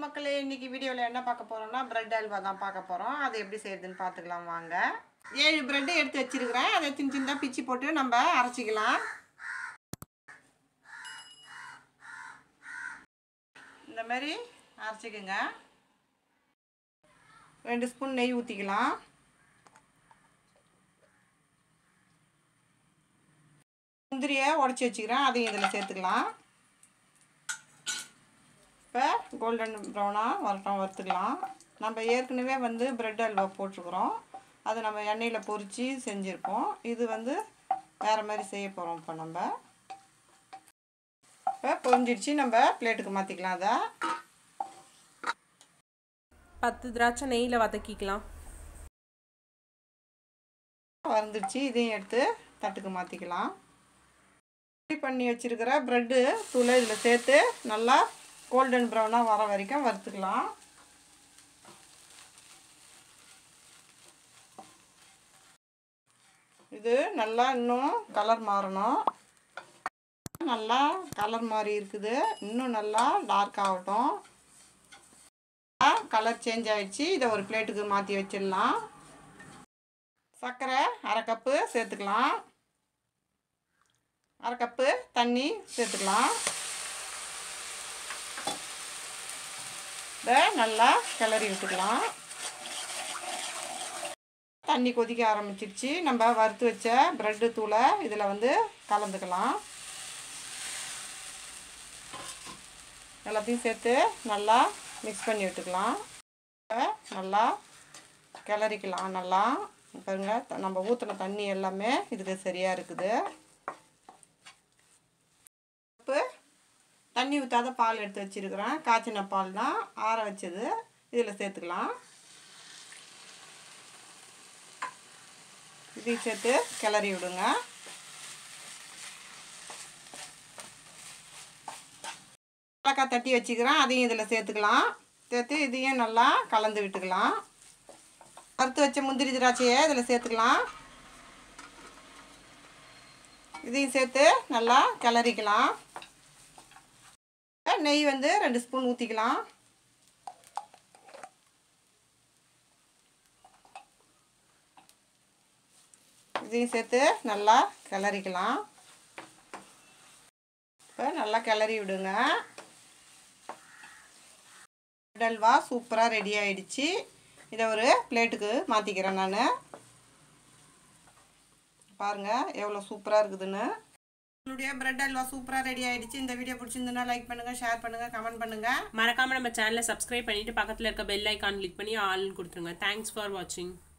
மக்களே இன்னைக்கு வீடியோவில் என்ன பார்க்க போகிறோம்னா பிரெட் அல்வா தான் பார்க்க போகிறோம் அது எப்படி செய்யுதுன்னு பார்த்துக்கலாம் வாங்க ஏழு பிரெட்டு எடுத்து வச்சிருக்கிறேன் அதை சின்ன சின்னதாக பிச்சு போட்டு நம்ம அரைச்சிக்கலாம் இந்த மாதிரி அரைச்சிக்கோங்க ரெண்டு ஸ்பூன் நெய் ஊற்றிக்கலாம் முந்திரியை உடச்சி வச்சுக்கிறேன் அதையும் இதில் சேர்த்துக்கலாம் இப்போ கோல்டன் ப்ரௌனாக வரட்டும் வறுத்துக்கலாம் நம்ம ஏற்கனவே வந்து பிரெட் அல்வா போட்டிருக்குறோம் அதை நம்ம எண்ணெயில் பொரித்து செஞ்சுருப்போம் இது வந்து வேறு மாதிரி செய்ய போகிறோம் இப்போ நம்ம இப்போ பொரிஞ்சிடுச்சு நம்ம பிளேட்டுக்கு மாற்றிக்கலாம் அதை பத்து திராட்சை நெய்யில் வதக்கிக்கலாம் வறந்துடுச்சு இதையும் எடுத்து தட்டுக்கு மாற்றிக்கலாம் பண்ணி வச்சுருக்கிற ப்ரெட்டு தூளை இதில் சேர்த்து நல்லா கோல்டன் ப்ரௌனாக வர வரைக்கும் வறுத்துக்கலாம் இது நல்லா இன்னும் கலர் மாறணும் நல்லா கலர் மாறி இருக்குது இன்னும் நல்லா டார்க் ஆகட்டும் கலர் சேஞ்ச் ஆகிடுச்சு இதை ஒரு பிளேட்டுக்கு மாற்றி வச்சிடலாம் சர்க்கரை அரை கப்பு சேர்த்துக்கலாம் அரை கப்பு தண்ணி சேர்த்துக்கலாம் இதை நல்லா கிளறி விட்டுக்கலாம் தண்ணி கொதிக்க ஆரம்பிச்சிருச்சு நம்ம வறுத்து வச்ச ப்ரெட்டு தூளை இதில் வந்து கலந்துக்கலாம் எல்லாத்தையும் சேர்த்து நல்லா மிக்ஸ் பண்ணி விட்டுக்கலாம் நல்லா கிளறிக்கலாம் நல்லா பாருங்க நம்ம ஊற்றின தண்ணி எல்லாமே இதுக்கு சரியாக இருக்குது உப்பு தண்ணி ஊற்றாத பால் எடுத்து வச்சுருக்கிறேன் காய்ச்சின பால் தான் ஆற வச்சது இதில் சேர்த்துக்கலாம் இதையும் சேர்த்து கிளறி விடுங்க ஏலக்காய் தட்டி வச்சுக்கிறேன் அதையும் இதில் சேர்த்துக்கலாம் சேர்த்து இதையும் நல்லா கலந்து விட்டுக்கலாம் வறுத்து வச்ச முந்திரி திராட்சையை இதில் சேர்த்துக்கலாம் இதையும் சேர்த்து நல்லா கிளறிக்கலாம் நெய் வந்து ரெண்டு ஸ்பூன் ஊற்றிக்கலாம் இதையும் சேர்த்து நல்லா கிளறிக்கலாம் இப்போ நல்லா கிளறி விடுங்க அல்வா சூப்பராக ரெடி ஆயிடுச்சு இதை ஒரு பிளேட்டுக்கு மாற்றிக்கிறேன் நான் பாருங்கள் எவ்வளோ சூப்பராக இருக்குதுன்னு என்னுடைய பிரெட் அல்வா சூப்பராக ரெடி ஆயிடுச்சு இந்த வீடியோ பிடிச்சிருந்ததுன்னா லைக் பண்ணுங்கள் ஷேர் பண்ணுங்கள் கமெண்ட் பண்ணுங்கள் மறக்காமல் நம்ம சேனலை சப்ஸ்கிரைப் பண்ணிவிட்டு பக்கத்தில் இருக்க பெல் ஐக்கான் கிளிக் பண்ணி ஆல்னு கொடுத்துருங்க தேங்க்ஸ் ஃபார் வாட்சிங்